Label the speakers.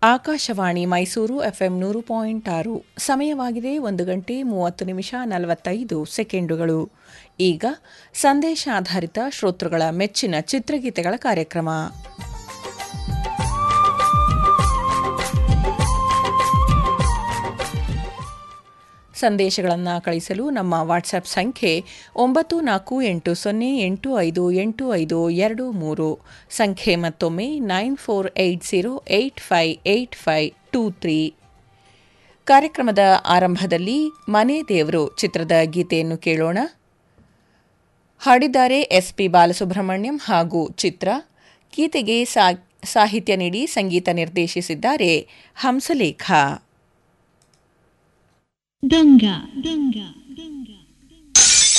Speaker 1: Akashvani Mysuru FM ನೂರು point ಆರು ಸಮಯವಾಗಿದೆ ಒಂದು ಗಂಟೆ ಮೂವತ್ತು ನಿಮಿಷ ನಲವತ್ತೈದು ಸೆಕೆಂಡುಗಳು ಈಗ ಸಂದೇಶ ಆಧಾರಿತ ಶ್ರೋತೃಗಳ ಮೆಚ್ಚಿನ ಚಿತ್ರಗೀತೆಗಳ ಕಾರ್ಯಕ್ರಮ ಸಂದೇಶಗಳನ್ನು ಕಳಿಸಲು ನಮ್ಮ ವಾಟ್ಸ್ಆಪ್ ಸಂಖ್ಯೆ ಒಂಬತ್ತು ನಾಲ್ಕು ಎಂಟು ಸೊನ್ನೆ ಎಂಟು ಐದು ಎಂಟು ಐದು ಎರಡು ಮೂರು ಸಂಖ್ಯೆ ಮತ್ತೊಮ್ಮೆ nine four eight zero eight five eight five two three ಕಾರ್ಯಕ್ರಮದ ಆರಂಭದಲ್ಲಿ ಮನೆ ದೇವರು ಚಿತ್ರದ ಗೀತೆಯನ್ನು ಕೇಳೋಣ ಹಾಡಿದ್ದಾರೆ ಎಸ್ ಪಿ ಬಾಲಸುಬ್ರಹ್ಮಣ್ಯಂ ಹಾಗೂ ಚಿತ್ರ ಗೀತೆಗೆ ಸಾಹಿತ್ಯ ನೀಡಿ ಸಂಗೀತ ನಿರ್ದೇಶಿಸಿದ್ದಾರೆ ಹಂಸಲೇಖ
Speaker 2: ದೊಂಗ ದೊಂಗ